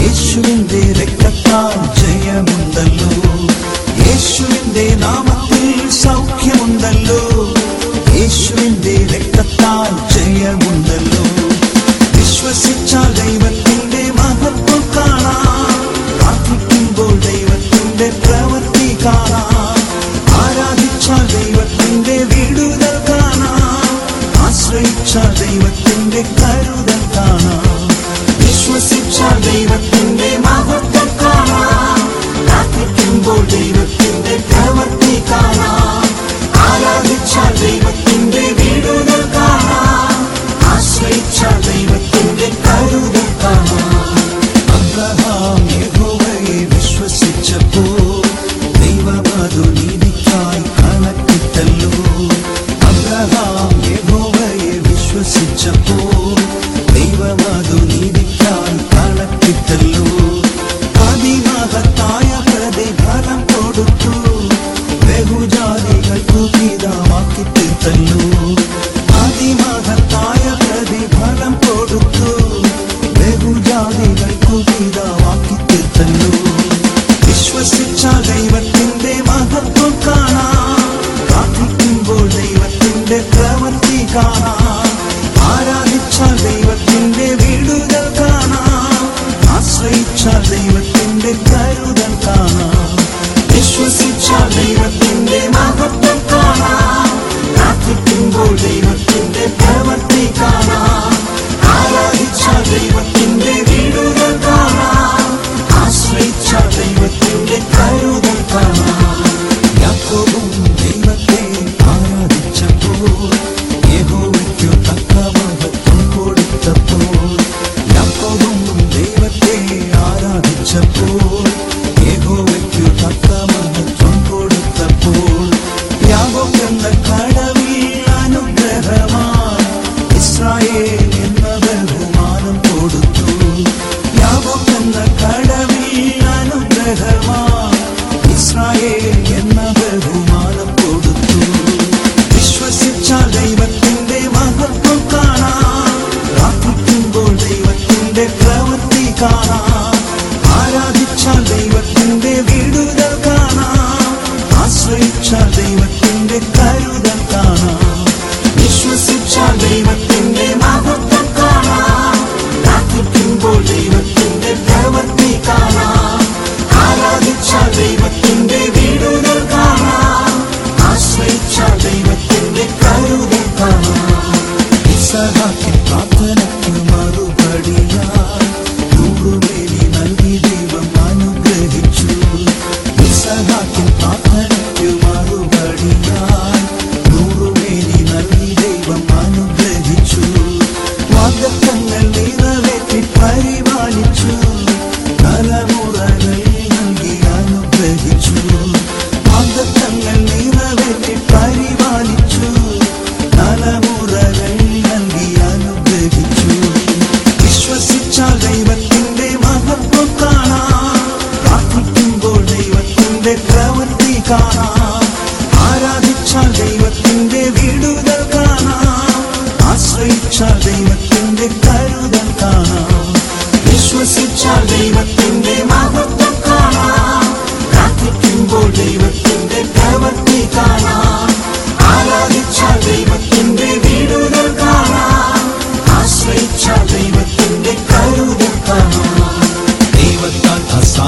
യേശുവിന്റെ രക്തത്താൽ ജയമുണ്ടല്ലോ യേശുവിന്റെ നാമത്തിൽ സൗഖ്യമുണ്ടല്ലോ യേശുവിന്റെ രക്തത്താൽ ജയമുണ്ടല്ലോ വിശ്വസിച്ചാൽ ദൈവത്തിന്റെ മഹത്വം കാണാം പ്രാർത്ഥിക്കുമ്പോൾ ദൈവത്തിന്റെ പ്രവൃത്തി കാണാം ആരാധിച്ചാൽ ദൈവത്തിന്റെ വിടുതൽ കാണാം ആശ്രയിച്ചാൽ ദൈവത്തിന്റെ കരുതൽ കാണാം വിശ്വസിച്ചാൽ ദൈവത്തിന്റെ മഹത്വം കാണാം പ്രാർത്ഥിക്കുമ്പോൾ ദൈവത്തിന്റെ പ്രവൃത്തി കാണാം ആരാധിച്ചാൽ ദൈവത്തിന്റെ വിടുതൽ കാണാം ആശ്രയിച്ചാൽ ദൈവത്തിന്റെ കരുതൽ കാണാം അബ്രഹാം യഹോവയെ വിശ്വസിച്ചപ്പോൾ ദൈവമതു നീതിക്കായി കണക്കിട്ടല്ലോ അബ്രഹാം യഹോവയെ വിശ്വസിച്ചപ്പോൾ ദൈവമതു നീതിക്കായി കണക്കിട്ടല്ലോ അതിമഹത്തായ പ്രതിഫലം കൊടുത്തു ബഹുജാതികൾക്കു പിതാവാക്കി തീർത്തല്ലോ അതിമഹത്തായ പ്രതിഫലം കൊടുത്തു ബഹുജാതികൾക്കു പിതാവാക്കി തീർത്തല്ലോ വിശ്വസിച്ചാൽ ദൈവത്തിന്റെ മഹത്വം കാണാം പ്രാർത്ഥിക്കുമ്പോൾ ദൈവത്തിന്റെ പ്രവൃത്തി കാണാം ആരാധിച്ചാൽ ദൈവത്തിന്റെ വിടുതൽ കാണാം ആശ്രയിച്ചാൽ ദൈവത്തിന്റെ കരുതൽ കാണാം വിശ്വസിച്ചാൽ ദൈവത്തിന്റെ മഹത്വം കാണാം പ്രാർത്ഥിക്കുമ്പോൾ ദൈവത്തിന്റെ പ്രവൃത്തി കാണാം ആരാധിച്ചാൽ ദൈവത്തിന്റെ വിടുതൽ കാണാം ആശ്രയിച്ചാൽ ദൈവത്തിന്റെ കരുതൽ കാണാം യാക്കോബും ദൈവത്തെ ആരാധിച്ചപ്പോൾ യഹോവയ്ക്കു തക്ക മഹത്വം കൊടുത്തപ്പോൾ യാക്കോബും ദൈവത്തെ ആരാധിച്ചപ്പോൾ യഹോവയ്ക്കു തക്ക മഹത്വം കൊടുത്തപ്പോൾ യാഗം എന്ന കടവിൽ അനുഗ്രഹമായി ഇസ്രായേൽ എന്ന ബഹുമാനം കൊടുത്തു യാഗം എന്ന കടവിൽ അനുഗ്രഹമായി ഇസ്രായേൽ എന്ന ബഹുമാനം കൊടുത്തു വിശ്വസിച്ചാൽ ദൈവത്തിന്റെ മഹത്വം കാണാം പ്രാർത്ഥിക്കുമ്പോൾ ദൈവത്തിന്റെ പ്രവൃത്തി കാണാം ആരാധിച്ചാൽ ദൈവത്തിന്റെ വിടുതൽ കാണാം ആശ്രയിച്ചാൽ ദൈവത്തിന്റെ കരുതൽ കാണാം വിശ്വസിച്ചാൽ ദൈവത്തിന്റെ മഹത്വം കാണാം പ്രാർത്ഥിക്കുമ്പോൾ ദൈവത്തിന്റെ പ്രവൃത്തി കാണാം ആരാധിച്ചാൽ ദൈവത്തിന്റെ വിടുതൽ കാണാം ആശ്രയിച്ചാൽ ദൈവത്തിന്റെ കരുതൽ കാണാം ഇസഹാക്കിൻ പ്രാർത്ഥനയ്ക്ക് മറുപടിയായി നൂറുമേനി നൽകി ദൈവം അനുഗ്രഹിച്ചു ഇസഹാക്കിൻ പ്രാർത്ഥനയ്ക്ക് മറുപടിയായി നൂറുമേനി നൽകി ദൈവം അനുഗ്രഹിച്ചു വാഗ്ദത്തങ്ങൾ നിറവേറ്റി പരിപാലിച്ചു തലമുറകൾ നൽകി അനുഗ്രഹിച്ചു വാഗ്ദത്തങ്ങൾ നിറവേറ്റി പരിപാലിച്ചു തലമുറകൾ നൽകി അനുഗ്രഹിച്ചു വിശ്വസിച്ചാൽ ദൈവത്തിന്റെ മഹത്വം കാണാം പ്രാർത്ഥിക്കുമ്പോൾ ദൈവത്തിന്റെ പ്രവൃത്തി കാണാം ആരാധിച്ചാൽ ദൈവത്തിന്റെ വിടുതൽ കാണാം ആശ്രയിച്ചാൽ ദൈവത്തിന്റെ കരുതൽ കാണാം വിശ്വസിച്ചാൽ ദൈവത്തിന്റെ മഹത്വം കാണാം പ്രാർത്ഥിക്കുമ്പോൾ ദൈവത്തിന്റെ പ്രവൃത്തി കാണാം ആരാധിച്ചാൽ ദൈവത്തിന്റെ വിടുതൽ കാണാം ആശ്രയിച്ചാൽ ദൈവത്തിന്റെ കരുതൽ കാണാം ദൈവത്താൽ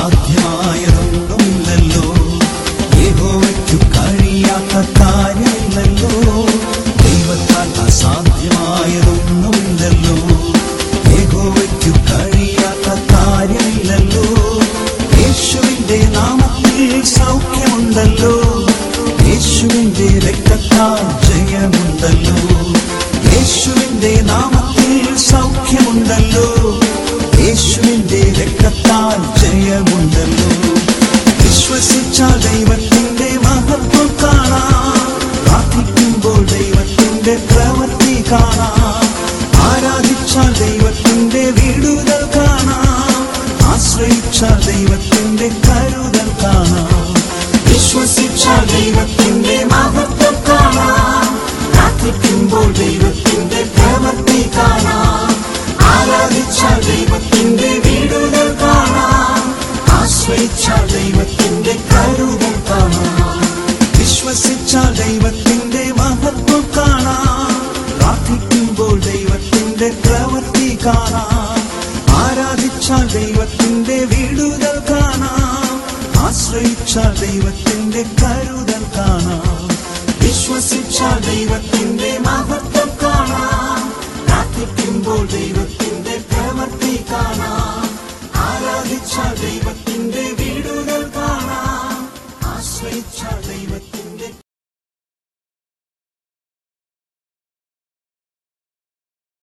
അസാധ്യമായതൊന്നുമില്ലല്ലോ യഹോവയ്ക്കു കഴിയാത്ത കാര്യമില്ലല്ലോ ദൈവത്താൽ അസാധ്യമായതൊന്നുമില്ലല്ലോ യഹോവയ്ക്കു കഴിയാത്ത കാര്യമില്ലല്ലോ യേശുവിന്റെ നാമത്തിൽ സൗഖ്യമുണ്ടല്ലോ യേശുവിന്റെ രക്തത്താൽ ജയമുണ്ടല്ലോ യേശുവിന്റെ നാമത്തിൽ സൗഖ്യമുണ്ടല്ലോ യേശുവിന്റെ രക്തത്താൽ ജയമുണ്ടല്ലോ വിശ്വസിച്ചാൽ ദൈവത്തിന്റെ മഹത്വം കാണാം പ്രാർത്ഥിക്കുമ്പോൾ ദൈവത്തിന്റെ പ്രവൃത്തി കാണാം ആരാധിച്ചാൽ ദൈവത്തിന്റെ വിടുതൽ കാണാം ആശ്രയിച്ചാൽ ദൈവത്തിന്റെ കരുതൽ കാണാം വിശ്വസിച്ചാൽ ദൈവത്തിന്റെ മഹത്വം കാണാം പ്രാർത്ഥിക്കുമ്പോൾ ദൈവത്തിന്റെ പ്രവൃത്തി കാണാം ആരാധിച്ചാൽ ദൈവത്തിന്റെ വിടുതൽ കാണാം ദൈവത്തിന്റെ വീടുകൾ കാണാം ആശ്രയിച്ച ദൈവത്തിന്റെ കരുതൽ കാണാം വിശ്വസിച്ച ദൈവത്തിന്റെ മഹത്വം കാണാം പ്രാർത്ഥിക്കുമ്പോൾ ദൈവത്തിന്റെ പ്രവൃത്തി കാണാം ആരാധിച്ച ദൈവത്തിന്റെ വീടുകൾ കാണാം ആശ്രയിച്ച ദൈവത്തിന്റെ